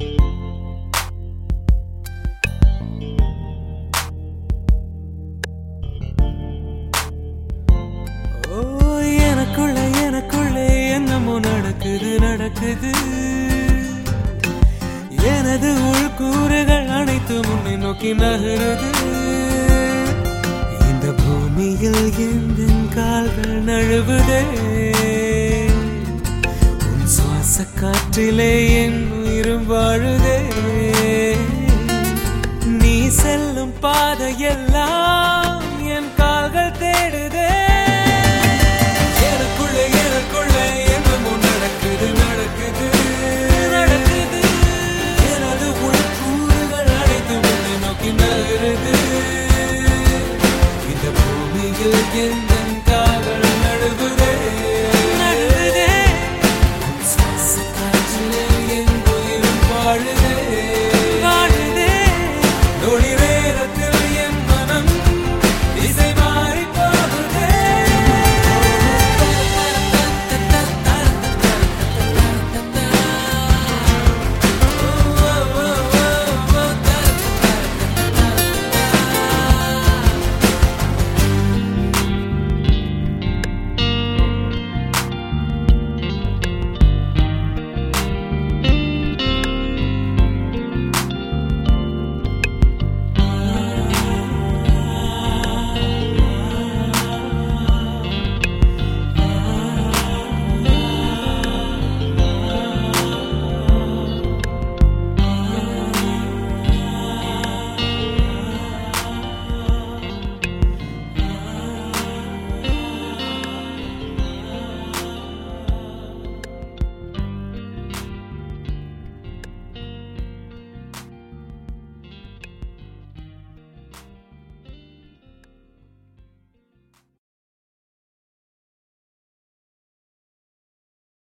ஓ எனக்குள்ள எனக்குள்ளே என்னமோ நடக்குது நடக்குது எனது உள்கூறுகள் அனைத்து முன்னே நோக்கி நகருது இந்த பூமியில் எந்த கால்கள் நழுவுதே உன் சுவாச காற்றிலே என் உயிரும் வாழுதே நீ செல்லும் பாதையெல்லாம்